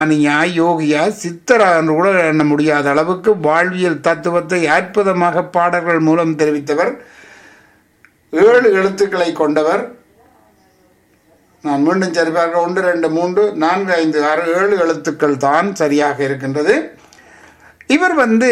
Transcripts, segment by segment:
ஞானியா யோகியா சித்தரா என்று கூட எண்ண முடியாத அளவுக்கு வாழ்வியல் தத்துவத்தை அற்புதமாக பாடல்கள் மூலம் தெரிவித்தவர் ஏழு எழுத்துக்களை கொண்டவர் நான் மீண்டும் சரிபார்க்க ஒன்று ரெண்டு மூன்று நான்கு ஐந்து ஆறு ஏழு எழுத்துக்கள் தான் சரியாக இருக்கின்றது இவர் வந்து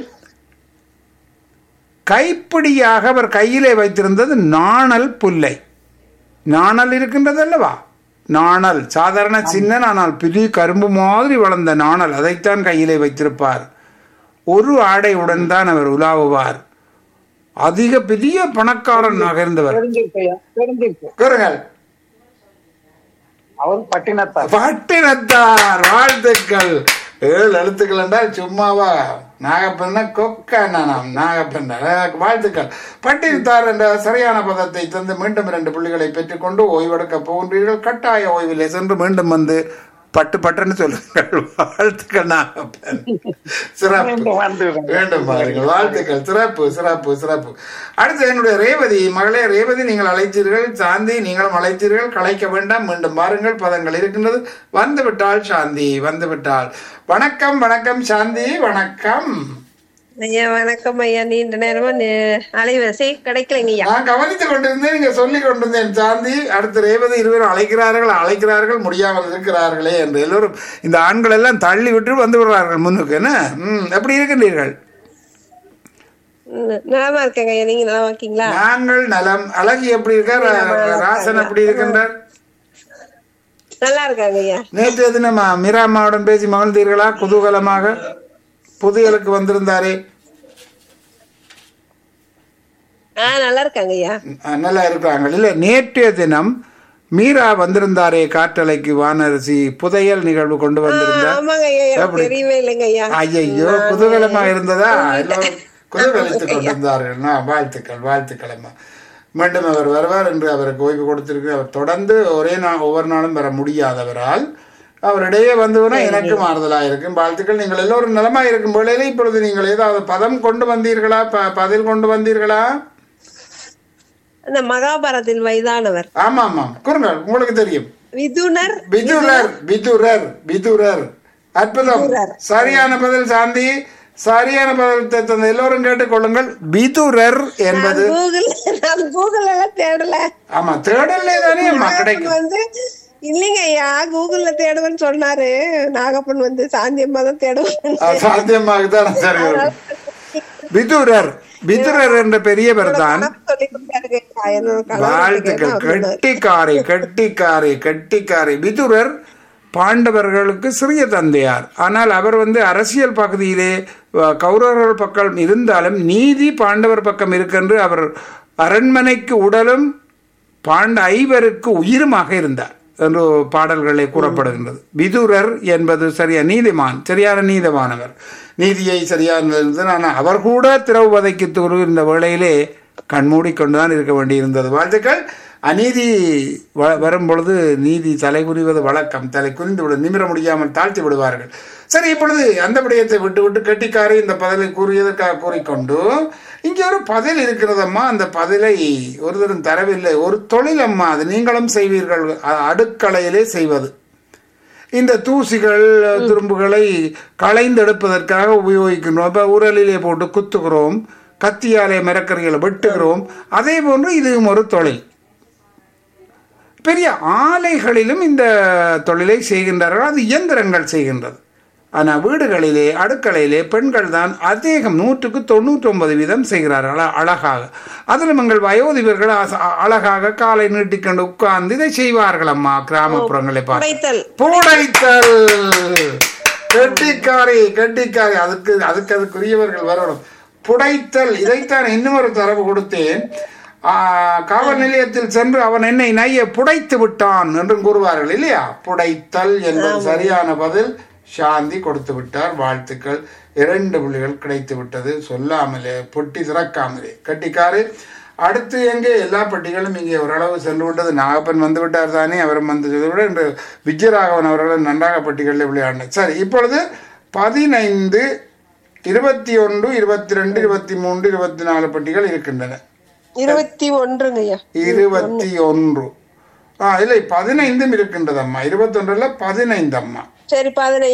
கைப்பிடியாக அவர் கையிலே வைத்திருந்தது நாணல் புல்லை நாணல் இருக்கின்றது அல்லவா நாணல் சாதாரண சின்ன ஆனால் பெரிய கரும்பு மாதிரி வளர்ந்த நாணல் அதைத்தான் கையிலே வைத்திருப்பார் ஒரு ஆடையுடன் தான் அவர் உலாவுவார் அதிக பெரிய பணக்காரன் நகர்ந்தவர் தெரிஞ்சிருக்கு ஐயா தெரிஞ்சிருக்கு கூறுங்கள் அவர் பட்டினத்தார் பட்டினத்தார் வாழ்த்துக்கள் ஏழு எழுத்துக்கள் என்றால் சும்மாவா நாகப்பண்ண கொக்கண்ணனாம் நாகப்பண்ண வாழ்த்துக்கள் பட்டினத்தார் என்ற சரியான பதத்தை தந்து மீண்டும் இரண்டு புள்ளிகளை பெற்றுக்கொண்டு ஓய்வெடுக்க போகின்றீர்கள் கட்டாய ஓய்விலே சென்று மீண்டும் வந்து பட்டு பட்டுன்னு சொல்லுங்கள் வாழ்த்துக்கள் நாகப்பன் சிறப்பு மீண்டும் வந்து வேண்டும் பாருங்கள் வாழ்த்துக்கள் சிறப்பு சிறப்பு சிறப்பு அடுத்து என்னுடைய ரேவதி மகளே ரேவதி நீங்கள் அழைத்தீர்கள் சாந்தி நீங்களும் அழைத்தீர்கள் கலைக்க வேண்டாம் மீண்டும் பாருங்கள் பதங்கள் இருக்கின்றது வந்து விட்டாள் சாந்தி வந்து விட்டாள் வணக்கம் வணக்கம் சாந்தி வணக்கம் ஐயா வணக்கம் ஐயா நீண்ட நேரமா நே- அலைவரிசை கிடைக்கலைங்க ஐயா நான் கவனித்துக் கொண்டிருந்தேன் நீங்க சொல்லிக் கொண்டிருந்தேன் சாந்தி அடுத்து ரேவதி இருவரும் அழைக்கிறார்கள் அழைக்கிறார்கள் முடியாமல் இருக்கிறார்களே என்று எல்லோரும் இந்த ஆண்கள் எல்லாம் தள்ளி விட்டு வந்து விடுறார்கள் முன்னுக்கு என்ன ம் எப்படி இருக்கின்றீர்கள் ம், நலமா இருக்கேங்க ஐயா நீங்க நலமா இருக்கீங்களா நாங்கள் நலம் அழகி எப்படி இருக்கார் ராசன் எப்படி இருக்கின்றார் நல்லா இருக்காங்க ஐயா நேற்று தினம் மீராம்மாவுடன் பேசி மகிழ்ந்தீர்களா குதூகலமாக புதுகளுக்கு வந்திருந்தாரே ஆ நல்லா இருக்காங்க ஐயா அஹ் நல்லா இருக்கிறாங்க இல்ல நேற்றைய தினம் மீரா வந்திருந்தாரே காற்றலைக்கு வானரசி புதையல் நிகழ்வு கொண்டு வந்திருந்தார் ஆமாங்க ஐயா எனக்கு எப்படி? தெரியவே இல்லைங்க ஐயா ஐயோ குதூகலமா இருந்ததா எல்லோரும் குதூகலித்துக் கொண்டிருந்தார்கள் நான் வாழ்த்துக்கள் வாழ்த்துக்கள் அம்மா மீண்டும் அவர் வருவார் என்று அவருக்கு ஓய்வு கொடுத்திருக்கு அவர் தொடர்ந்து ஒரே நாள் ஒவ்வொரு நாளும் வர முடியாதவரால் அவரிடையே வந்தவனா எனக்கு மாறுதலா இருக்கும் வாழ்த்துக்கள் நீங்கள் எல்லோரும் நலமா இருக்கும் வேளையில இப்பொழுது நீங்கள் ஏதாவது பதம் கொண்டு வந்தீர்களா ப- பதில் கொண்டு வந்தீர்களா அந்த மகாபாரத்தில் வயதானவர் ஆமா ஆமாம் கூறுங்கள் உங்களுக்கு தெரியும் விதுனர் விதுரர் விதுரர் விதுரர் அற்புதம் சரியான பதில் சாந்தி சரியான பதிலத்தை தந்த எல்லோரும் கேட்டுக்கொள்ளுங்கள் விதுரர் என்பது கூகுள் நான் கூகுள் எல்லாம் தேடல ஆமா தேடலே தானே அம்மா நாகப்பன் கிடைக்கும் வந்து இல்லைங்க ஐயா கூகுள்ல தேடுவேன்னு சொன்னாரு நாகப்பன் வந்து சாந்தியம்மா தான் தேடுவேன் அது சாத்தியமாகத்தான் சரி வரும். விதுரர் விதுரர் என்ற பெரியவர் தான் சொல்லி கொடுத்தாருங்க ஐயா. என்னோட கணவர் வாழ்த்துக்கள் கிட்ட அவர் சொன்னாரு. கெட்டிக்காரை கெட்டிக்காரை கெட்டிக்காரை விதுரர் பாண்டவர்களுக்கு சிறிய தந்தையார் ஆனால் அவர் வந்து அரசியல் பகுதியிலே அஹ், கௌரவர்கள் பக்கம் இருந்தாலும் நீதி பாண்டவர் பக்கம் இருக்கென்று அவர் அரண்மனைக்கு உடலும் பாண்ட ஐவருக்கு உயிருமாக இருந்தார் என்று பாடல்களே கூறப்படுகின்றது விதுரர் என்பது சரியா நீதிமான் சரியான நீதிமானவர் நீதியை சரியான ஆனால் அவர் கூட திரௌபதிக்கு இந்த வேளையிலே கண்மூடி கொண்டுதான் இருக்க வேண்டியிருந்தது வாழ்த்துக்கள் அநீதி வ- வரும் பொழுது நீதி தலை குறிவது வழக்கம் தலை குறிந்து விட நிமிர முடியாமல் தாழ்த்தி விடுவார்கள் சரி இப்பொழுது அந்த விடயத்தை விட்டு விட்டு கெட்டிக்காரி இந்த பதிலை கூறியதற்காக கூறிக்கொண்டு இங்கே ஒரு பதில் இருக்கிறதம்மா அந்த பதிலை ஒருத்தரும் தரவில்லை ஒரு தொழில் அம்மா அது நீங்களும் செய்வீர்கள் அ- அடுக்கலையிலே செய்வது இந்த தூசிகள் துரும்புகளை களைந்தெடுப்பதற்காக உபயோகிக்கின்றோம் இப்போ உரலிலே போட்டு குத்துகிறோம் கத்தியாலே மரக்கறிகளை வெட்டுகிறோம் அதே போன்று இதுவும் ஒரு தொழில் பெரிய ஆலைகளிலும் இந்த தொழிலை செய்கின்றார்கள் அது இயந்திரங்கள் செய்கின்றது ஆனால் வீடுகளிலே அடுக்கலையிலே பெண்கள் தான் அதிகம் நூற்றுக்கு தொண்ணூற்றி ஒன்பது வீதம் செய்கிறார்கள் அழ- அழகாக அதிலும் எங்கள் வயோதிபர்கள் அச- அழகாக காலை நீட்டிக்கொண்டு உட்கார்ந்து இதை செய்வார்கள் அம்மா கிராமப்புறங்களை பார்த்து புடைத்தல் புடைத்தல் கெட்டிக்காரி கெட்டிக்காரி அதுக்கு அதுக்கு அதுக்குரியவர்கள் வரணும் புடைத்தல் இதைத்தான் இன்னும் ஒரு தரவு கொடுத்தேன் ஆ, காவல் நிலையத்தில் சென்று அவன் என்னை நைய புடைத்து விட்டான் என்று கூறுவார்கள் இல்லையா புடைத்தல் என்பது சரியான பதில் சாந்தி கொடுத்து விட்டார் வாழ்த்துக்கள் இரண்டு புள்ளிகள் கிடைத்து விட்டது சொல்லாமலே பொட்டி திறக்காமலே கட்டிக்காரு அடுத்து எங்கே எல்லா பட்டிகளும் இங்கே ஓரளவு சென்று விட்டது நாகப்பன் வந்து விட்டார் தானே அவரும் வந்து விட என்று விஜயராகவன் அவர்களும் நன்றாக பட்டிகளில் விளையாடினார் சரி இப்பொழுது பதினைந்து இருபத்தி ஒன்று இருபத்தி ரெண்டு இருபத்தி மூன்று இருபத்தி நாலு பட்டிகள் இருக்கின்றன இருபத்தி ஒன்றுங்க ஐயா இருபத்தி ஒன்று ஆ இல்லை பதினைந்தும் இருக்கின்றது அம்மா இருபத்தொன்றுல பதினைந்து அம்மா சரிப்பா அதை